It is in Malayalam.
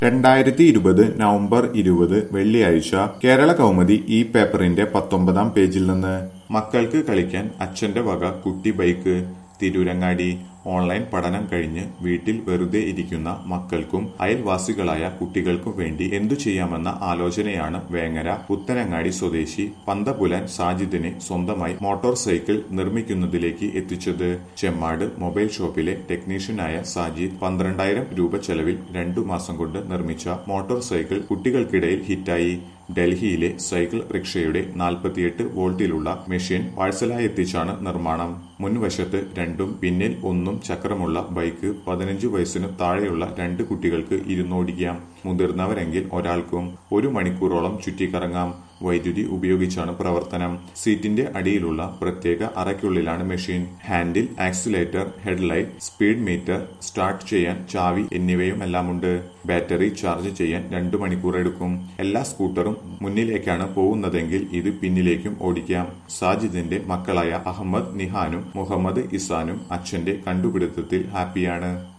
രണ്ടായിരത്തി ഇരുപത് നവംബർ ഇരുപത് വെള്ളിയാഴ്ച കേരള കൗമുദി ഈ പേപ്പറിന്റെ പത്തൊമ്പതാം പേജിൽ നിന്ന് മക്കൾക്ക് കളിക്കാൻ അച്ഛന്റെ വക കുട്ടി ബൈക്ക് തിരൂരങ്ങാടി ഓൺലൈൻ പഠനം കഴിഞ്ഞ് വീട്ടിൽ വെറുതെ ഇരിക്കുന്ന മക്കൾക്കും അയൽവാസികളായ കുട്ടികൾക്കും വേണ്ടി എന്തു ചെയ്യാമെന്ന ആലോചനയാണ് വേങ്ങര പുത്തനങ്ങാടി സ്വദേശി പന്തപുലൻ സാജിദിനെ സ്വന്തമായി മോട്ടോർ സൈക്കിൾ നിർമ്മിക്കുന്നതിലേക്ക് എത്തിച്ചത് ചെമ്മാട് മൊബൈൽ ഷോപ്പിലെ ടെക്നീഷ്യനായ സാജിദ് പന്ത്രണ്ടായിരം രൂപ ചെലവിൽ രണ്ടു മാസം കൊണ്ട് നിർമ്മിച്ച മോട്ടോർ സൈക്കിൾ കുട്ടികൾക്കിടയിൽ ഹിറ്റായി ഡൽഹിയിലെ സൈക്കിൾ റിക്ഷയുടെ നാൽപ്പത്തിയെട്ട് വോൾട്ടിലുള്ള മെഷീൻ പാഴ്സലായി എത്തിച്ചാണ് നിർമ്മാണം മുൻവശത്ത് രണ്ടും പിന്നിൽ ഒന്നും ചക്രമുള്ള ബൈക്ക് പതിനഞ്ച് വയസ്സിനു താഴെയുള്ള രണ്ട് കുട്ടികൾക്ക് ഇരുന്നോടിക്കാം മുതിർന്നവരെങ്കിൽ ഒരാൾക്കും ഒരു മണിക്കൂറോളം ചുറ്റിക്കറങ്ങാം വൈദ്യുതി ഉപയോഗിച്ചാണ് പ്രവർത്തനം സീറ്റിന്റെ അടിയിലുള്ള പ്രത്യേക അറയ്ക്കുള്ളിലാണ് machine handle accelerator headlight speed meter start ചെയ്യാൻ ചാവി എന്നിവയുമെല്ലാമുണ്ട് ബാറ്ററി ചാർജ് ചെയ്യാൻ രണ്ടു മണിക്കൂർ എടുക്കും എല്ലാ സ്കൂട്ടറും മുന്നിലേക്കാണ് പോകുന്നതെങ്കിൽ ഇത് പിന്നിലേക്കും ഓടിക്കാം സാജിദിന്റെ മക്കളായ അഹമ്മദ് നിഹാനും മുഹമ്മദ് ഇസാനും അച്ഛന്റെ കണ്ടുപിടുത്തത്തിൽ ഹാപ്പിയാണ്